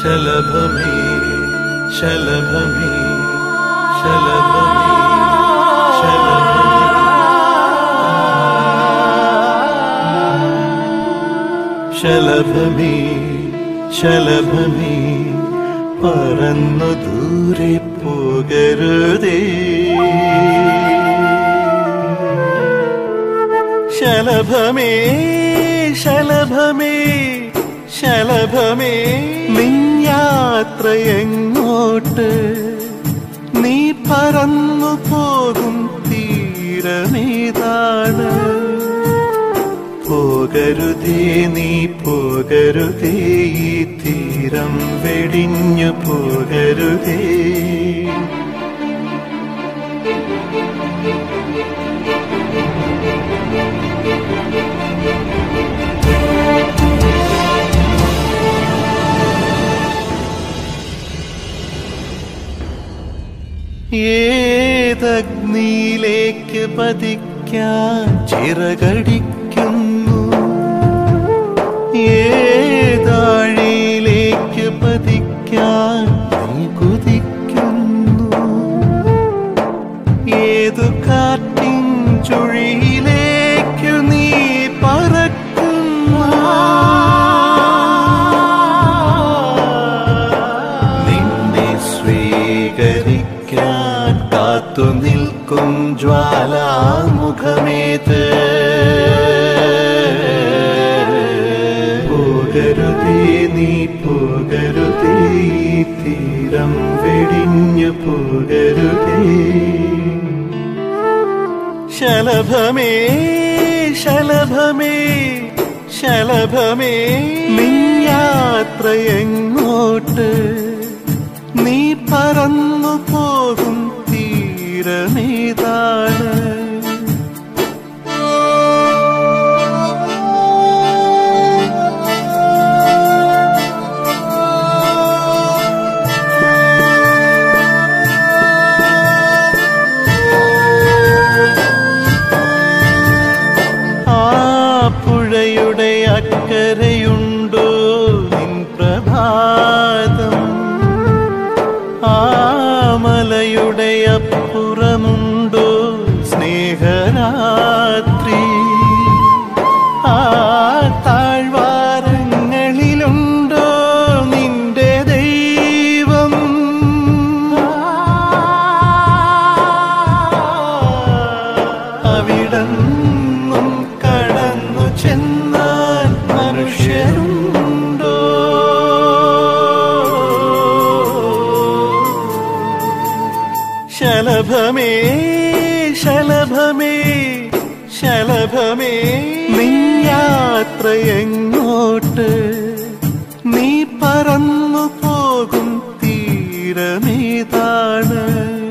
ശലഭമേ ശലഭമേ ശലഭമേ ശലഭമേ ശലഭമേ പറന്നു ദൂരെ പോകരുതേ ശലഭമേ ശലഭമേ ശലഭമേ നിന്യാത്ര എങ്ങോട്ട് നീ പറന്നു പോകും തീരമേതാണ് പോകരുതേ നീ പോകരുതേ ഈ തീരം വെടിഞ്ഞു പോകരുതേ ഏതഗ്നിയിലേക്ക് പതിക്കാൻ ചിറകടിക്കുന്നു ഏതാഴിയിലേക്ക് പതിക്കാൻ നീ കുതിക്കുന്നു ഏതു കാറ്റിൻ ചുഴിയിലേക്കു നീ പറക്കുന്നു നിന്നെ സ്വീകരിക്കാൻ കാത്തു നിൽക്കും ജ്വാലാമുഖമേത് പോകരുതേ നീ പോകരുതേ ഈ തീരം വെടിഞ്ഞു പോകരുതേ ശലഭമേ ശലഭമേ ശലഭമേ നിന്യാത്ര എങ്ങോട്ട് നീ പറന്നു പോകും തീരമേതാണ് ആ പുഴയുടെ അക്കരയുണ്ടോ നിൻ പ്രഭാതം ആ മലയുടെ അപ്പുറമുണ്ടോ സ്നേഹരാത്രി ആ താഴ്വാരങ്ങളിലുണ്ടോ നിന്റെ ദൈവം അവിടന്നും കടന്നു ചെന്നാൽ മനുഷ്യരുണ്ടോ ശലഭമേ ശലഭമേ ശലഭമേ നിന്യാത്ര എങ്ങോട്ട് നീ പറന്നു പോകും തീരമേതാണ്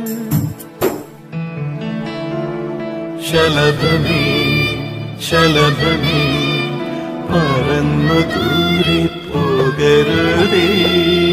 ശലഭമേ ശലഭമേ പറന്നു ദൂരെ പോകരുതേ